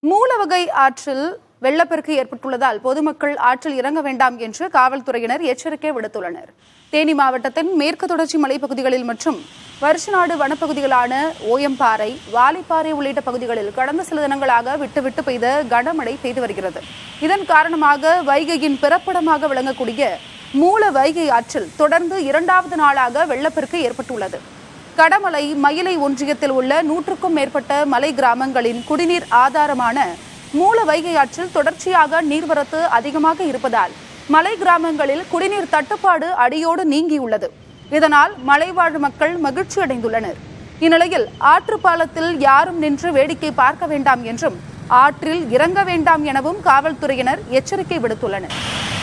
மூலவகை ஆற்றில் வெள்ளப்பெருக்கு ஏற்பட்டுள்ளதால் பொதுமக்கள் ஆற்றில் இறங்க வேண்டாம் என்று காவல்துறையினர் எச்சரிக்கை விடுத்துள்ளனர் தேனி மாவட்டத்தின் மேற்கு தொடர்ச்சி மலைப்பகுதிகளில் மற்றும் வருஷநாடு வனப்பகுதிகளான ஓயம்பாறை வாலிப்பாறை உள்ளிட்ட பகுதிகளில் கடந்த சில தினங்களாக விட்டுவிட்டு பெய்த கனமழை பெய்து வருகிறது இதன் காரணமாக வைகையின் பிறப்பிடமாக விளங்கக்கூடிய மூல வைகை ஆற்றில் தொடர்ந்து இரண்டாவது நாளாக வெள்ளப்பெருக்கு ஏற்பட்டுள்ளது கடமலை மயிலை ஒன்றியத்தில் உள்ள நூற்றுக்கும் மேற்பட்ட மலை கிராமங்களின் குடிநீர் ஆதாரமான மூல வைகை ஆற்றில் தொடர்ச்சியாக நீர்வரத்து அதிகமாக இருப்பதால் மலை கிராமங்களில் குடிநீர் தட்டுப்பாடு அடியோடு நீங்கியுள்ளது இதனால் மலைவாழ் மக்கள் மகிழ்ச்சி அடைந்துள்ளனர் இந்நிலையில் ஆற்று பாலத்தில் யாரும் நின்று வேடிக்கை பார்க்க வேண்டாம் என்றும் ஆற்றில் இறங்க வேண்டாம் எனவும் காவல்துறையினர் எச்சரிக்கை விடுத்துள்ளனர்